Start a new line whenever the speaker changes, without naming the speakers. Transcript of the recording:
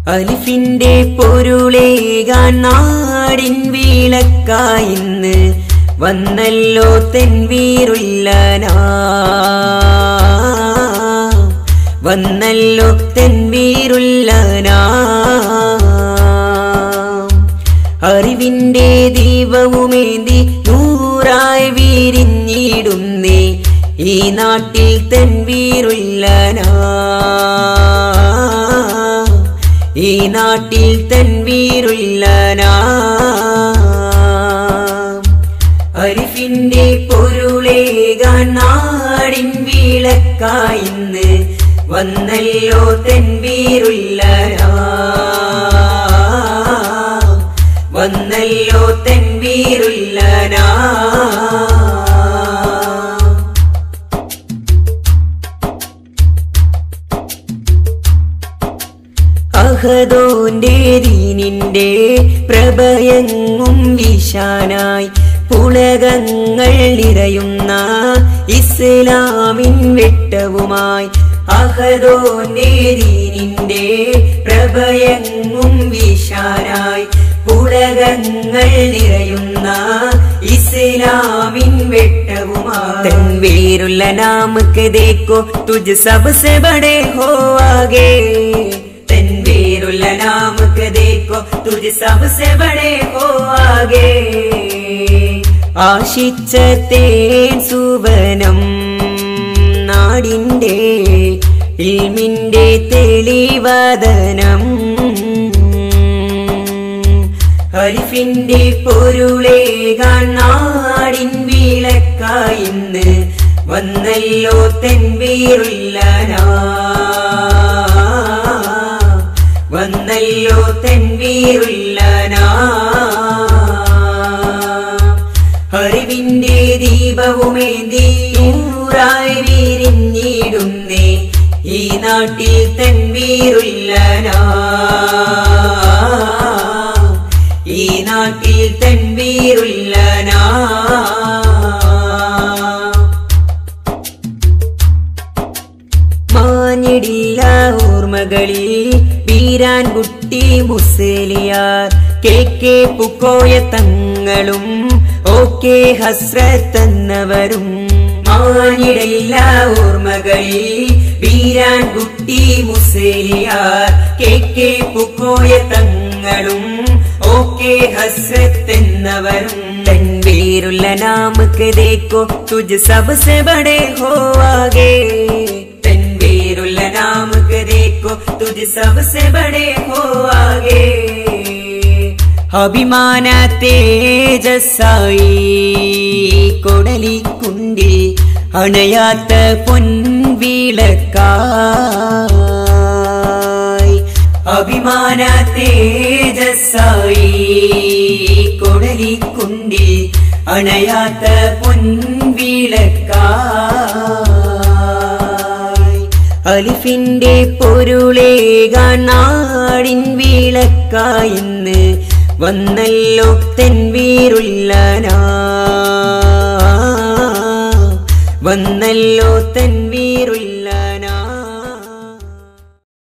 അലിഫിന്റെ പൊരുളേകാൻ നാടിൻ വീളക്കായിന്ന് വന്നല്ലോ തെൻവീറുല്ലനാ വന്നല്ലോ തെൻവീറുല്ലനാ അറിവിന്റെ ദീപവുമേന്തി നൂറായി വീരിഞ്ഞിടുന്നേ ഈ നാട്ടിൽ തെൻവീറുല്ലനാ ഈ നാട്ടിൽ തെൻവീറുല്ലനാ അരിഫിന്റെ പൊരുളേകാൻ നാടിൻ വീളക്കായിന്ന് വന്നല്ലോ തെൻവീറുല്ലനാ വന്നല്ലോ തെൻവീറുല്ലനാ അഹദോന്റെ ദീനിന്റെ പ്രഭയങ്ങും വിശാനായി പുളകങ്ങൾ നിറയുന്ന ഇസ്ലാമിൻ വെട്ടവുമായി അഹദോന്റെ ദീനിന്റെ പ്രഭയങ്ങും വിശാനായി പുളകങ്ങൾ നിറയുന്ന ഇസ്ലാമിൻ വെട്ടവുമായി തൻവീരുള്ള നാമക്ക് ദേക്കോ തുജ് സബ്സെ ബഡേ ഹോ ആഗേ തൻവീരുള്ള നാമക്ക് ദേക്കോ തുജ് സബ്സെ ബഡേ ഹോ ആഗേ ആശിച്ച തേൻ സുവനം നാടിന്റെ ഇൽമിന്റെ തെളിവദനം ഹരിഫിന്റെ പൊരുളേകാൻ നാടിൻ വിളക്കായിന്ന് വന്നല്ലോ തെൻവീറുല്ലനാ വന്നല്ലോ തെൻവീറുല്ലനാ അറിവിന്റെ ദീപവുമേന്തി ഊറായി വിരിഞ്ഞിടുന്നേ ഈ നാട്ടിൽ തെൻവീറുല്ലനാ ഈ നാട്ടിൽ തെൻവീറുല്ലനാ മാഞ്ഞിടില്ല ഓർമ്മകളിൽ വീരാൻ കുട്ടി മുസലിയാർ കെ കെ പുക്കോയ തങ്ങളും ഓക്കെ ഹസ്രത്തെന്നവരും മാഞ്ഞിടില്ല ഓർമ്മകളിൽ വീരാൻ കുട്ടി മുസലിയാർ കെ കെ പുക്കോയ തങ്ങളും ഓക്കെ ഹസ്രത്തെന്നവരും തൻവീരുള്ള നാമക്ക് ദേക്കോ തുജ് സബ്സെ ബഡേ ഹോ ആഗേ തൻവീരുള്ള നാമക്ക് ദേക്കോ തുജ് സബ്സെ ബഡേ ഹോ ആഗേ അഭിമാന തേജസ്സായി കൊടലിക്കുണ്ടിൽ അണയാത്ത പൊൻവിളക്കായി അഭിമാന തേജസ്സായി കൊടലിക്കുണ്ടിൽ അണയാത്ത പൊൻവിളക്കായി അലിഫിന്റെ പൊരുളേകാൻ നാടിൻ വിളക്കായിന്ന് വന്നല്ലോ തെൻവീറുല്ലനാ വന്നല്ലോ തെൻവീറുല്ല